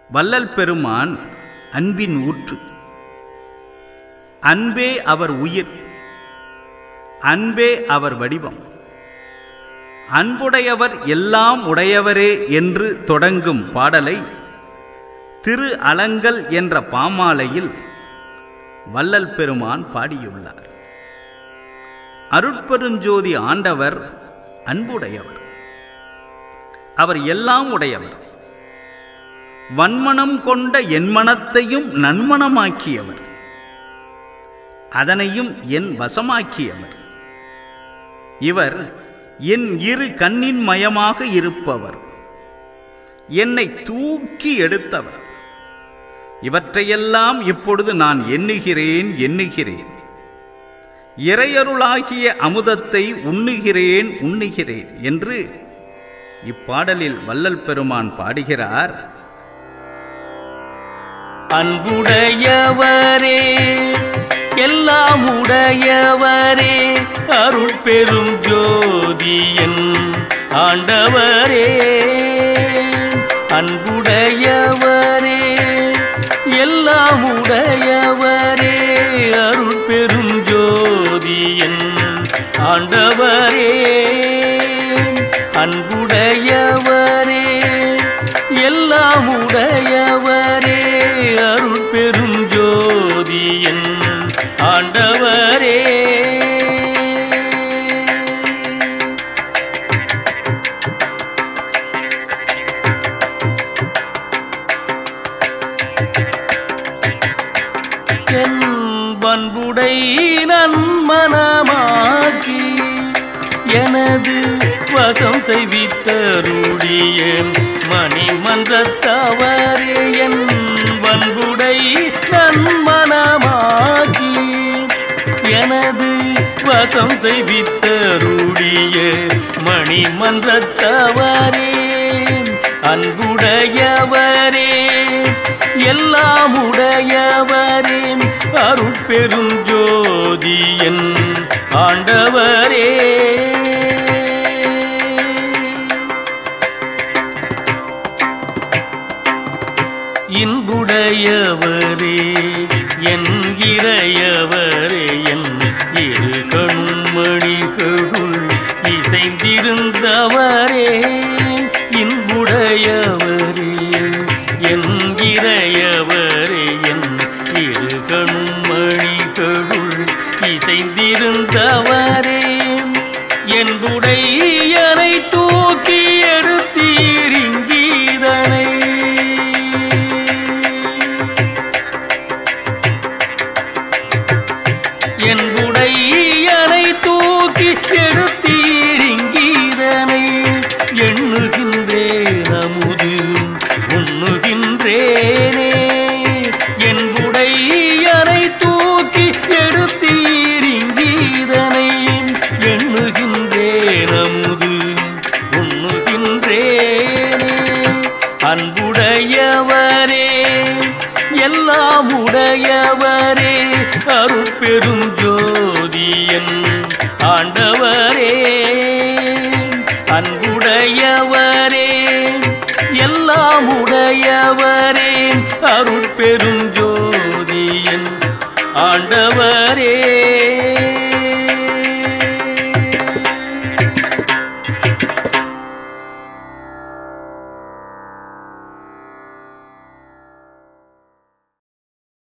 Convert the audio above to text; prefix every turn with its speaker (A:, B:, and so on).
A: வள்ளல் பெருமான் அன்பின் ஊற்று அன்பே அவர் உயிர் அன்பே அவர் வடிவம் அன்புடையவர் எல்லாம் உடையவரே என்று தொடங்கும் பாடலை திரு அலங்கல் என்ற பாமாலையில் வள்ளல் பெருமான் பாடியுள்ளார் அருட்பெருஞ்சோதி ஆண்டவர் அன்புடையவர் அவர் எல்லாம் உடையவர் வன்மனம் கொண்ட என் மனத்தையும் நன்மனமாக்கியவர் அதனையும் என் வசமாக்கியவர் இவர் என் இரு கண்ணின் மயமாக இருப்பவர் என்னை தூக்கி எடுத்தவர் இவற்றையெல்லாம் இப்பொழுது நான் எண்ணுகிறேன் எண்ணுகிறேன் இறையருளாகிய அமுதத்தை உண்ணுகிறேன் உண்ணுகிறேன் என்று இப்பாடலில் வள்ளல் பெருமான் பாடுகிறார்
B: அன்புடையவரே எல்லாம் உடையவரே அருள் பெரும் ஜோதியன் ஆண்டவரே அன்புடையவரே எல்லாம் உடையவரே அருள் பெரும் ஜோதியன் ஆண்டவரே அன்புடையவரே எல்லாம் உடையவரே அருள் பெரும் ஜோதியன் ஆண்டவரே என் பண்புடை நன்மனமாக்கி எனது வசம் செய்வித்தருடைய மணிமன்றத்தவரே என் பண்புடை நன்மனமாக்கி எனது வசம் செய்வித்தருடைய மணிமன்றத்தவரே அன்புடையவரே எல்லாம் உடையவரே அருட்பெரும் ஜோதியன் ஆண்டவரே இன்புடையவரே என் இறையவரே என் இரு கண்மணிகளுள் இசைந்திருந்தவரே இன்புடையவரே என் இறையவரே என் இரு கண்மணிகளுள் இசைந்திருந்தவரே என்புடையனை தூக்கி எடுத்தீரிங்கீதனை என்புடையனை தூக்கி எடுத்தீரிங்கீதனை எண்ணுகின்றேன் அமுது உண்ணுகின்றேனே என்புடையனை தூக்கி எடுத்தீரிங்கீதனை எண்ணுகின்றேன் அமுது உண்ணுகின்றேனே அன்புடையவரே எல்லாம் உடையவரே அருட்பெரும் ஜோதியன் ஆண்டவரே அன்புடையவரே எல்லாம் உடையவரே அருட்பெரும் ஜோதியன் ஆண்டவரே